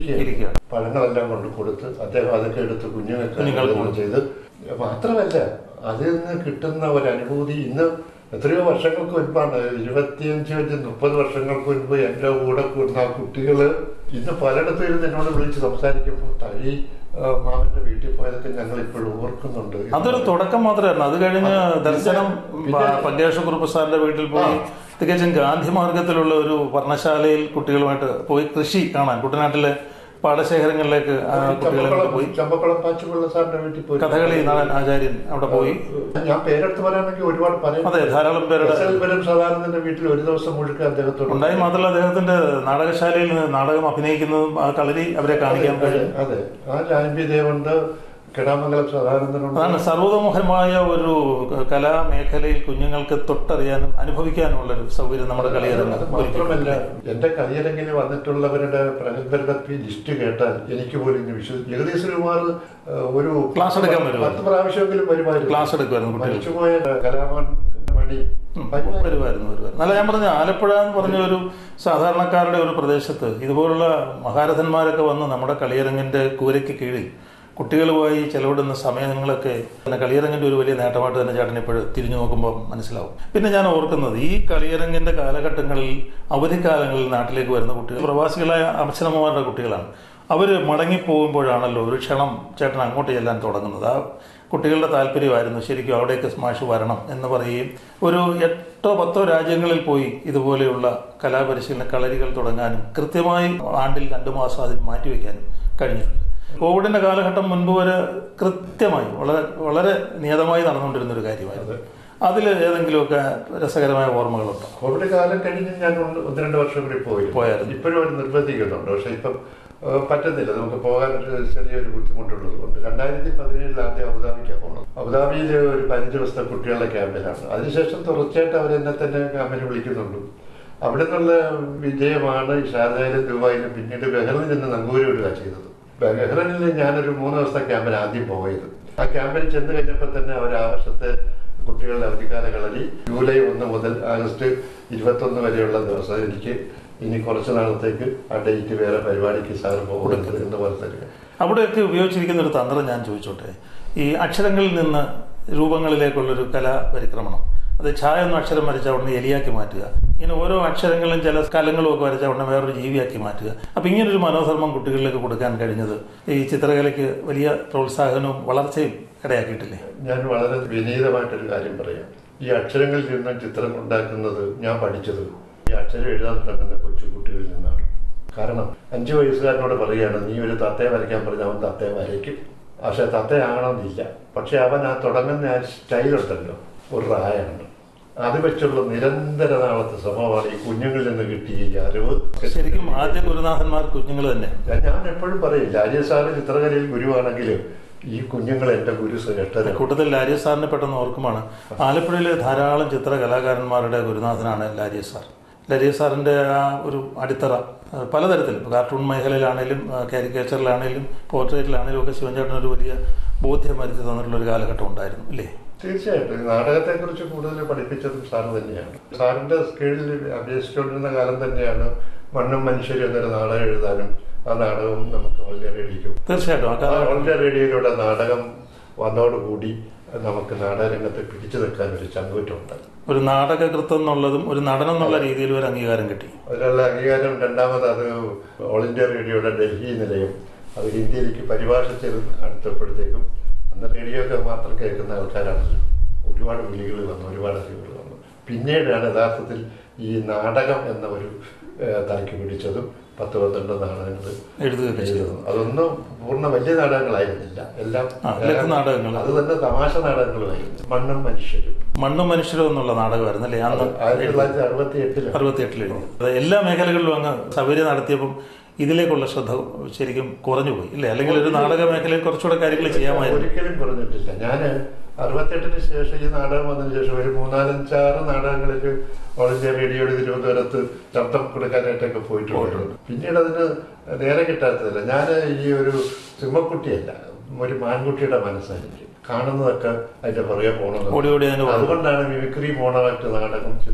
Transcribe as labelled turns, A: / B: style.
A: ഇരിക്കുകയാണ്
B: പഴങ്ങളെല്ലാം കൊണ്ട് കൊടുത്ത് അദ്ദേഹം അതൊക്കെ എടുത്ത് കുഞ്ഞുങ്ങൾക്ക്
A: കുഞ്ഞുങ്ങൾക്ക്
B: വിതരണം ചെയ്ത് മാത്രമല്ല അതിൽ നിന്ന് കിട്ടുന്ന ഒരു അനുഭൂതി ഇന്ന് എത്രയോ വർഷങ്ങൾക്ക് മുൻപാണ് ഇരുപത്തിയഞ്ച് അഞ്ച് മുപ്പത് വർഷങ്ങൾക്ക് മുൻപ് എൻ്റെ കൂടെ കൂടുന്ന ആ കുട്ടികൾ ഇന്ന് പലയിടത്തും ഇരുന്ന് എന്നോട് വിളിച്ച് സംസാരിക്കുമ്പോൾ തഴി ആ, മാമന്റെ വീട്ടിൽ പോയതൊക്കെ ഞങ്ങൾ ഇപ്പോഴും ഓർക്കുന്നുണ്ട്
A: അതൊരു തുടക്കം മാത്രമായിരുന്നു അത് കഴിഞ്ഞ് ദർശനം
B: പിന്നെ-
A: പങ്കേഷ കുറുപ്പ് സാറിന്റെ വീട്ടിൽ പോയി തികച്ചും ഗാന്ധി മാർഗത്തിലുള്ള ഒരു വർണ്ണശാലയിൽ കുട്ടികളുമായിട്ട് പോയി കൃഷി കാണാൻ കുട്ടനാട്ടിലെ പാടശേഖരങ്ങളിലേക്ക് ആ കുട്ടികളെ പോയി
B: ചമ്പക്കുളം ചമ്പക്കുളം പാച്ചുപിള്ള സാറിന്റെ വീട്ടിൽ പോയി
A: കഥകളി നടൻ ആചാര്യൻ അവിടെ പോയി
B: ഞാൻ പേരെടുത്ത് പറയാണെങ്കിൽ ഒരുപാട് പറയാം
A: അതെ ധാരാളം പേരുടെ
B: എസ് എൽ പുരം സദാനന്ദന്റെ വീട്ടിൽ ഒരു ദിവസം മുഴുக்க അദ്ദേഹത്തോട്
A: ഉണ്ടായി മാത്രമല്ല അദ്ദേഹത്തിന്റെ നാടകശാലയിൽ നിന്ന് നാടകം അഭിനയിക്കുന്നതും ആ കളരി അവരെ കാണിക്കാൻ കഴിയും
B: അതെ ആ ജാൻപി ദേവുണ്ട് കിടാമംഗലം സദാനന്ദനുണ്ട്
A: അതാണ് സർവതോമുഖമായ ഒരു കലാമേഖലയിൽ കുഞ്ഞുങ്ങൾക്ക് തൊട്ടറിയാനും അനുഭവിക്കാനുമുള്ള ഒരു സൗകര്യം നമ്മുടെ
B: അത്
A: കളിയരങ്ങ്
B: മാത്രമല്ല എന്റെ കരിയരങ്ങിന് വന്നിട്ടുള്ളവരുടെ പ്രഗത്ഭരുടെ ലിസ്റ്റ് കേട്ടാൽ എനിക്ക് പോലും ഇന്ന് വിശ്വസിക്കും ഏകദേശം കുമാർ ഒരു
A: ക്ലാസ് എടുക്കാൻ വരുമോ?
B: പത്ത് പ്രാവശ്യമെങ്കിലും വരുമായിരുന്നു
A: ക്ലാസ് എടുക്കുമായിരുന്നു കുട്ടികൾ
B: മരിച്ചുപോയ കലാമൺ മണി വരുമായിരുന്നു.
A: വരുമായിരുന്നു വരുമായിരുന്നു അല്ല ഞാൻ പറഞ്ഞ ആലപ്പുഴ എന്ന് പറഞ്ഞ ഒരു സാധാരണക്കാരുടെ ഒരു പ്രദേശത്ത് ഇതുപോലുള്ള മഹാരഥന്മാരൊക്കെ വന്ന് നമ്മുടെ കളിയരങ്ങിന്റെ കൂരയ്ക്ക് കീഴിൽ കുട്ടികളുമായി ചെലവിടുന്ന സമയങ്ങളൊക്കെ പിന്നെ കളിയരങ്ങിന്റെ ഒരു വലിയ നേട്ടമായിട്ട് തന്നെ ചേട്ടൻ ഇപ്പോഴും തിരിഞ്ഞു നോക്കുമ്പോൾ മനസ്സിലാവും പിന്നെ ഞാൻ ഓർക്കുന്നത് ഈ കളിയരങ്ങിന്റെ കാലഘട്ടങ്ങളിൽ അവധിക്കാലങ്ങളിൽ നാട്ടിലേക്ക് വരുന്ന കുട്ടികൾ പ്രവാസികളായ അച്ഛനമ്മമാരുടെ കുട്ടികളാണ് അവർ മടങ്ങിപ്പോകുമ്പോഴാണല്ലോ ഒരു ക്ഷണം ചേട്ടൻ അങ്ങോട്ട് ചെല്ലാൻ തുടങ്ങുന്നത് ആ കുട്ടികളുടെ താല്പര്യമായിരുന്നു ശരിക്കും അവിടേക്ക് സ്മാഷ് വരണം എന്ന് പറയുകയും ഒരു എട്ടോ പത്തോ രാജ്യങ്ങളിൽ പോയി ഇതുപോലെയുള്ള കലാപരിശീലന കളരികൾ തുടങ്ങാനും കൃത്യമായി ആണ്ടിൽ രണ്ടു മാസം അതിന് മാറ്റിവെക്കാനും കഴിഞ്ഞിട്ടുണ്ട് കോവിഡിന്റെ കാലഘട്ടം മുൻപ് വരെ കൃത്യമായി വളരെ വളരെ നിയതമായി നടന്നുകൊണ്ടിരുന്ന ഒരു കാര്യമായിരുന്നു അതിൽ ഏതെങ്കിലുമൊക്കെ രസകരമായ ഓർമ്മകളുണ്ടോ
B: കോവിഡ് കാലം കഴിഞ്ഞ് ഞാൻ ഒന്ന് ഒന്ന് രണ്ട് വർഷം കൂടി പോയി
A: പോയായിരുന്നു.
B: ഇപ്പോഴും അവർ നിർബന്ധിക്കുന്നുണ്ട് പക്ഷെ ഇപ്പം ഏഹ്, പറ്റുന്നില്ല നമുക്ക് പോകാൻ ഒരു ചെറിയൊരു ബുദ്ധിമുട്ടുള്ളത് കൊണ്ട് രണ്ടായിരത്തി പതിനേഴിൽ ആദ്യം അബുദാബിക്കാണ് പോകണം അബുദാബിയിൽ ഒരു പതിനഞ്ച് ദിവസത്തെ കുട്ടികളുടെ ക്യാമ്പിലാണ് അതിനുശേഷം തുടർച്ചയായിട്ട് അവർ എന്നെ തന്നെ ക്യാമ്പിന് വിളിക്കുന്നുള്ളൂ അവിടെ നിന്നുള്ള വിജയമാണ് ഷാർജയിലും ദുബായിലും പിന്നീട് ബഹ്റിനിൽ നിന്ന് നങ്കൂരി വിടുക ചെയ്തത് ബഹ്റിനിൽ ഞാനൊരു മൂന്ന് ദിവസത്തെ ക്യാമ്പിന് ആദ്യം പോയത് ആ ക്യാമ്പിൽ ചെന്ന് കഴിഞ്ഞപ്പോൾ തന്നെ അവർ ആ വർഷത്തെ കുട്ടികളുടെ അവധിക്കാല കളരി ജൂലൈ ഒന്ന് മുതൽ ആഗസ്റ്റ് ഇരുപത്തൊന്ന് വരെയുള്ള ദിവസം എനിക്ക് ഇനി കുറച്ച് നാളത്തേക്ക് ആ ഡേറ്റ് വേറെ പരിപാടിക്ക് സാർ പോകരുത് എന്ന് പറഞ്ഞ
A: അവിടെയൊക്കെ ഉപയോഗിച്ചിരിക്കുന്ന ഒരു തന്ത്രം ഞാൻ ചോദിച്ചോട്ടെ ഈ അക്ഷരങ്ങളിൽ നിന്ന് രൂപങ്ങളിലേക്കുള്ളൊരു കലാപരിക്രമണം അത് ഛായ എന്ന അക്ഷരം വരച്ച ഉടനെ എലിയാക്കി മാറ്റുക ഇങ്ങനെ ഓരോ അക്ഷരങ്ങളും ചില സ്ഥലങ്ങളും ഒക്കെ വരച്ച ഉടനെ വേറൊരു ജീവിയാക്കി മാറ്റുക അപ്പൊ ഇങ്ങനൊരു മനോധർമ്മം കുട്ടികളിലേക്ക് കൊടുക്കാൻ കഴിഞ്ഞത് ഈ ചിത്രകലയ്ക്ക് വലിയ പ്രോത്സാഹനവും വളർച്ചയും ഇടയാക്കിയിട്ടില്ലേ
B: ഞാൻ വളരെ വിനീതമായിട്ടൊരു കാര്യം പറയാം ഈ അക്ഷരങ്ങളിൽ നിന്ന് ചിത്രം ഉണ്ടാക്കുന്നത് ഞാൻ പഠിച്ചത് ഈ അക്ഷരം എഴുതാൻ തുടങ്ങുന്ന കൊച്ചു കുട്ടികളിൽ നിന്നാണ് കാരണം അഞ്ചു വയസ്സുകാരനോട് പറയുകയാണ് നീ ഒരു തത്തയെ വരയ്ക്കാൻ പറഞ്ഞ അവൻ തത്തയെ വരയ്ക്കും പക്ഷെ തത്തയാകണമെന്നില്ല പക്ഷെ അവൻ ആ തുടങ്ങുന്ന ആ സ്റ്റൈലുണ്ടല്ലോ ഒരു റായാണ് അത് വെച്ചുള്ള നിരന്തര നാളത്തെ ശ്രമമാണ് ഈ കുഞ്ഞുങ്ങളിൽ നിന്ന് കിട്ടിയ ഈ അറിവ്
A: ശരിക്കും ആദ്യ ഗുരുനാഥന്മാർ കുഞ്ഞുങ്ങൾ തന്നെ
B: ഞാൻ- ഞാൻ എപ്പോഴും പറയും രാജേഷ് സാറ് ചിത്രകലയിൽ ഗുരുവാണെങ്കിൽ ഈ കുഞ്ഞുങ്ങൾ എൻ്റെ ഗുരു ശ്രേഷ്ഠരാണ്
A: കൂട്ടത്തിൽ ലാരിയ സാറിനെ പെട്ടെന്ന് ഓർക്കുമാണ് ആലപ്പുഴയിലെ ധാരാളം ചിത്ര കലാകാരന്മാരുടെ ഗുരുനാഥനാണ് ലാരിയ സാർ ലാരിയ സാറിന്റെ ആ ഒരു അടിത്തറ ആ, പലതരത്തിൽ ഇപ്പോൾ കാർട്ടൂൺ മേഖലയിലാണേലും കാരിക്കേച്ചറിലാണേലും പോർട്രേറ്റിലാണേലും ഒക്കെ ശിവൻചേട്ടൻ ഒരു വലിയ ബോധ്യം വരുത്തി തന്നിട്ടുള്ള ഒരു കാലഘട്ടം ഉണ്ടായിരുന്നു ഇല്ലേ
B: തീർച്ചയായിട്ടും ഈ നാടകത്തെക്കുറിച്ച് കൂടുതൽ പഠിപ്പിച്ചതും സാറ് തന്നെയാണ് സാറിന്റെ കീഴിൽ അഭ്യസിച്ചുകൊണ്ടിരുന്ന കാലം തന്നെയാണ് മണ്ണും മനുഷ്യരും എന്നൊരു നാടകം എഴുതാനും ആ നാടകം നമുക്ക് ഓൾ ഇന്ത്യ റേഡിയോയ്ക്കും
A: തീർച്ചയായിട്ടും ആ
B: ആ
A: കാലഘട്ടം
B: ഓൾ ഇന്ത്യ റേഡിയോയിലൂടെ നാടകം വന്നതോടുകൂടി നമുക്ക് നാടകരംഗത്ത് പിടിച്ചു നിൽക്കാൻ ഒരു ചങ്കുറ്റുണ്ടായി
A: ഒരു നാടകകൃത്തം എന്നുള്ളതും ഒരു നടനം എന്നുള്ള രീതിയിൽ ഒരു അംഗീകാരം കിട്ടി
B: അതിനുള്ള അംഗീകാരം രണ്ടാമത് അത് ഓൾ ഇന്ത്യ റേഡിയോയുടെ ഡൽഹി നിലയം അത് ഹിന്ദിയിലേക്ക് പരിഭാഷ ചെയ്ത് അടുത്തപ്പോഴത്തേക്കും അന്ന് റേഡിയോ ഒക്കെ മാത്രം കേൾക്കുന്ന ആൾക്കാരാണല്ലോ ഒരുപാട് വിളികൾ വന്നു ഒരുപാട് അറിവുകൾ വന്നു പിന്നീടാണ് യഥാർത്ഥത്തിൽ ഈ നാടകം എന്ന ഒരു ഏഹ്, തലയ്ക്ക് പിടിച്ചതും പത്ത് പന്ത്രണ്ട് നാടകങ്ങൾ
A: എഴുതുകയൊക്കെ ചെയ്തു
B: എഴുതുന്നു അതൊന്നും പൂർണ്ണ വലിയ നാടകങ്ങളായിരുന്നില്ല എല്ലാം
A: ആ, ലഘു നാടകങ്ങൾ.
B: അത് തന്നെ തമാശ നാടകങ്ങളുമായിരുന്നു മണ്ണും മനുഷ്യരും
A: മണ്ണും മനുഷ്യരും എന്നുള്ള നാടകമായിരുന്നു അല്ലേ
B: അത്
A: അന്ന്
B: ആയിരത്തി തൊള്ളായിരത്തി അറുപത്തി എട്ടില്
A: അറുപത്തിയെട്ടിൽ എഴുതി അത് എല്ലാ മേഖലകളിലും അങ്ങ് സൗകര്യം നടത്തിയപ്പം ഇതിലേക്കുള്ള ശ്രദ്ധ ശരിക്കും കുറഞ്ഞുപോയി ഇല്ലേ അല്ലെങ്കിൽ ഒരു നാടക മേഖലയിൽ കുറച്ചുകൂടെ കാര്യങ്ങൾ ചെയ്യാമായിരുന്നു
B: ഒരിക്കലും കുറഞ്ഞിട്ടില്ല ഞാൻ അറുപത്തെട്ടിന് ശേഷം ഈ നാടകം വന്നതിന് ശേഷം ഒരു മൂന്നാലഞ്ചാറ് നാടകങ്ങളിൽ ഓൾ ഇന്ത്യ റേഡിയോയുടെ തിരുവനന്തപുരത്ത് ശബ്ദം കൊടുക്കാനായിട്ടൊക്കെ പോയിട്ടുണ്ട് പിന്നീട് അതിന് നേരെ കിട്ടാത്തതില്ല ഞാൻ ഈ ഒരു സിംഹക്കുട്ടിയല്ല ഒരു മാൻകുട്ടിയുടെ മനസ്സായിരിക്കും കാണുന്നതൊക്കെ അതിന്റെ പുറകെ പോകണം
A: ഓടി ഓടി അതിന്
B: അതുകൊണ്ടാണ് മിമിക്രി മോണമായിട്ട് നാടകം